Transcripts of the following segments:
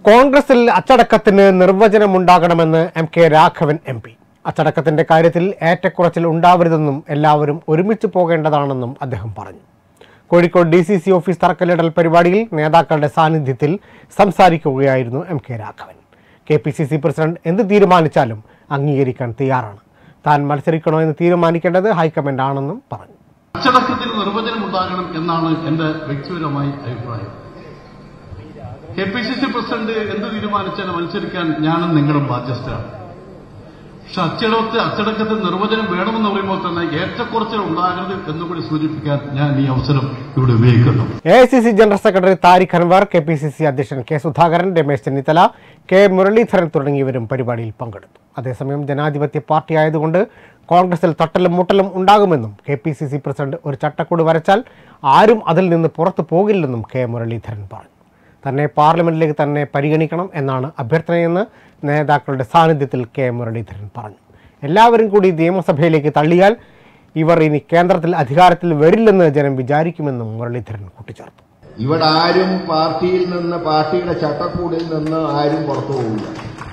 കോൺഗ്രസിൽ അച്ചടക്കത്തിന് നിർവചനമുണ്ടാകണമെന്ന് M K Raghavan M P അച്ചടക്കത്തിന്റെ കാര്യത്തിൽ ഏറ്റക്കുറച്ചിൽ ഉണ്ടാവരുതെന്നും എല്ലാവരും ഒരുമിച്ച് പോകേണ്ടതാണെന്നും അദ്ദേഹം പറഞ്ഞു Kozhikode D C C office തറക്കല്ലിടൽ പരിപാടിയിൽ നേതാക്കളുടെ സാന്നിധ്യത്തിൽ സംസാരിക്കുകയായിരുന്നു M K Raghavan K P C C president എന്ത് തീരുമാനിച്ചാലും അംഗീകരിക്കാൻ തയ്യാറാണ് താൻ മത്സരിക്കണോ എന്ന് തീരുമാനിക്കേണ്ടത് ഹൈക്കമാൻഡ് ആണെന്നും പറഞ്ഞു അച്ചടക്കത്തിന് നിർവചനം ഉണ്ടാകണം എന്നാണ് എന്റെ വ്യക്തിപരമായ അഭിപ്രായം K P C C president എന്ത് തീരുമാനിച്ചാലും മത്സരിക്കാൻ ഞാനും നിങ്ങളും ബാധ്യസ്ഥരാണ് പക്ഷെ അച്ചടക്കത്തെ അച്ചടക്കത്തിന് നിർവചനം വേണമെന്ന് പറയുമ്പോൾ തന്നെ ഏറ്റക്കുറച്ചിൽ ഉണ്ടാകരുത് എന്നുകൂടി സൂചിപ്പിക്കാൻ ഞാൻ ഈ അവസരം ഇവിടെ ഉപയോഗിക്കുന്നു A I C C general secretary Tariq Anwar K P C C അധ്യക്ഷൻ കെ സുധാകരൻ രമേശ് ചെന്നിത്തല കെ മുരളീധരൻ തുടങ്ങിയവരും പരിപാടിയിൽ പങ്കെടുത്തു അതേസമയം ജനാധിപത്യ പാർട്ടി ആയതുകൊണ്ട് കോൺഗ്രസിൽ തട്ടലും മുട്ടലും ഉണ്ടാകുമെന്നും K P C C president ഒരു ചട്ടക്കൂട് വരച്ചാൽ ആരും അതിൽ നിന്ന് പുറത്തു പോകില്ലെന്നും കെ മുരളീധരൻ പറഞ്ഞു തന്നെ പാർലമെന്റിലേക്ക് തന്നെ പരിഗണിക്കണം എന്നാണ് അഭ്യർത്ഥനയെന്ന് നേതാക്കളുടെ സാന്നിധ്യത്തിൽ കെ മുരളീധരൻ പറഞ്ഞു എല്ലാവരും കൂടി നിയമസഭയിലേക്ക് തള്ളിയാൽ ഇവർ ഇനി കേന്ദ്രത്തിൽ അധികാരത്തിൽ വരില്ലെന്ന് ജനം വിചാരിക്കുമെന്നും മുരളീധരൻ കൂട്ടിച്ചേർത്തു ഇവിടെ ആരും പാർട്ടിയിൽ നിന്ന് പാർട്ടിയുടെ ചട്ടക്കൂടിൽ നിന്ന് ആരും പുറത്തു പോകില്ല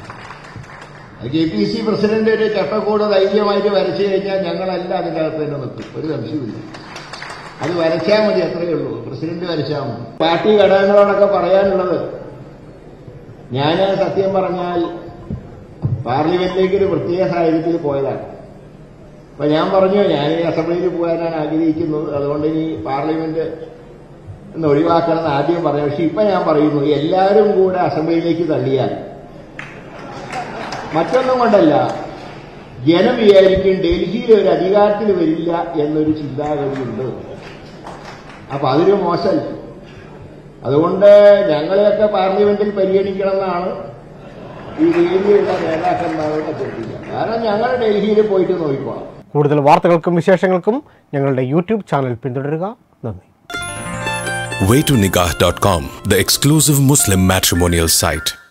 കെ പി സി പ്രസിഡന്റ് ഒരു ചട്ടക്കൂട് ധൈര്യമായിട്ട് വരച്ചു കഴിഞ്ഞാൽ ഞങ്ങളെല്ലാം അതിൻ്റെ അകത്ത് തന്നെ നിൽക്കും ഒരു സംശയമില്ല അത് വരച്ചാൽ മതി അത്രയേ ഉള്ളൂ പ്രസിഡന്റ് വരച്ചാൽ മതി പാർട്ടി ഘടകങ്ങളോടൊക്കെ പറയാനുള്ളത് ഞാൻ സത്യം പറഞ്ഞാൽ പാർലമെന്റിലേക്ക് ഒരു പ്രത്യേക സാഹചര്യത്തിൽ പോയതാണ് അപ്പൊ ഞാൻ പറഞ്ഞു ഞാൻ ഈ അസംബ്ലിയിൽ പോകാനാണ് ആഗ്രഹിക്കുന്നത് അതുകൊണ്ട് ഇനി പാർലമെന്റ് എന്ന് ഒഴിവാക്കണം എന്ന് ആദ്യം പറഞ്ഞു പക്ഷെ ഇപ്പൊ ഞാൻ പറയുന്നു എല്ലാവരും കൂടെ അസംബ്ലിയിലേക്ക് തള്ളിയാൽ മറ്റൊന്നും കൊണ്ടല്ല ജനം വിചാരിക്കും ഡൽഹിയിൽ ഒരു അധികാരത്തിൽ വരില്ല എന്നൊരു ചിന്താഗതിയുണ്ട് അപ്പൊ അതൊരു മോശമല്ല അതുകൊണ്ട് ഞങ്ങളെയൊക്കെ പാർലമെന്റിൽ പരിഗണിക്കണമെന്നാണ് ഈ വേദിയുള്ള നേതാക്കന്മാരോട് അഭ്യർത്ഥിക്കുക കാരണം ഞങ്ങൾ ഡൽഹിയിൽ പോയിട്ട് നോക്കിക്കോളാം കൂടുതൽ വാർത്തകൾക്കും വിശേഷങ്ങൾക്കും ഞങ്ങളുടെ യൂട്യൂബ് ചാനൽ പിന്തുടരുക നന്ദി waytonikah.com, the exclusive Muslim matrimonial site.